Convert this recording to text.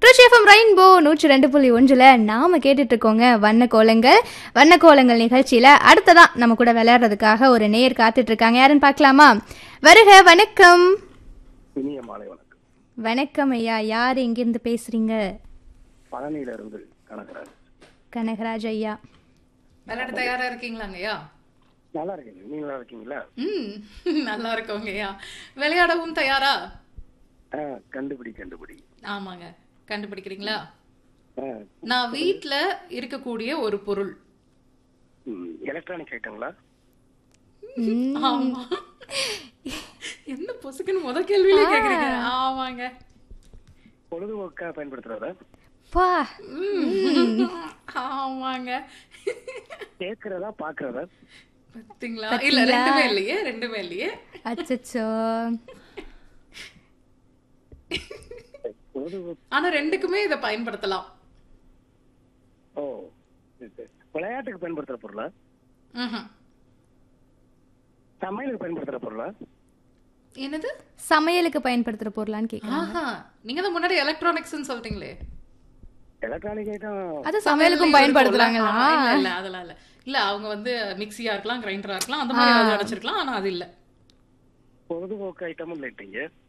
Trichy FM rainbow நூற்றி ரெண்டு புள்ளி ஒன்றில் நாம கேட்டுட்டு இருக்கோங்க வண்ண கோலங்கள் வண்ண கோலங்கள் நிகழ்ச்சியில அடுத்ததா நம்ம கூட விளையாடுறதுக்காக ஒரு நேயர் காத்துட்டு இருக்காங்க யாருன்னு பார்க்கலாமா வருக வணக்கம் இனிய மாலை வணக்கம் வணக்கம் ஐயா யார் எங்கிருந்து பேசுறீங்க பழனியில இருந்து கணக்குறாரு கனகராஜ் ஐயா விளையாட தயாரா இருக்கீங்களாங்கய்யா நல்லா இருக்கீங்க நீங்க நல்லா இருக்கீங்களா ம் நல்லா இருக்கோங்கய்யா விளையாடவும் தயாரா ஆ, கண்டுபிடி கண்டுபிடி ஆமாங்க கண்டுபிடிக்கிறீங்களா ஆ, நான் வீட்ல இருக்கக்கூடிய ஒரு பொருள் ம், எலக்ட்ரானிக் ஐட்டங்களா ஆமா என்ன பொசுக்குன்னு முத கேள்வியிலே கேக்குறீங்க ஆமாங்க பொழுதுபோக்கா பயன்படுத்துறதா பா ம். ஆமாங்க கேட்கறதா பாக்குறதா பாத்தீங்களா இல்ல ரெண்டுமே இல்லையே ரெண்டுமே இல்லையே அச்சச்சோ பொழுதுபோக்கு ஆனா ரெண்டுக்குமே இதை பயன்படுத்தலாம் ஓ சரி, சரி. விளையாட்டுக்கு பயன்படுத்துற பொருளா ம்ஹும். சமையலுக்கு பயன்படுத்துற பொருளா என்னது சமையலுக்கு பயன்படுத்துற பொருளான்னு கேட்கலாம் ஆஹா நீங்க தான் முன்னாடி எலக்ட்ரானிக்ஸ்னு சொல்லிட்டீங்களே எலக்ட்ரானிக் ஐட்டம் அது சமையலுக்கும் பயன்படுத்துறாங்களா ஆமா, இல்ல இல்ல அதெல்லாம் இல்ல இல்ல அவங்க வந்து மிக்ஸியா இருக்கலாம் கிரைண்டரா இருக்கலாம் அந்த மாதிரி ஏதாவது நினைச்சிருக்கலாம் ஆனா அது இல்ல பொழுதுபோக்கு ஐட்டமும் இல்லைட்டீங்க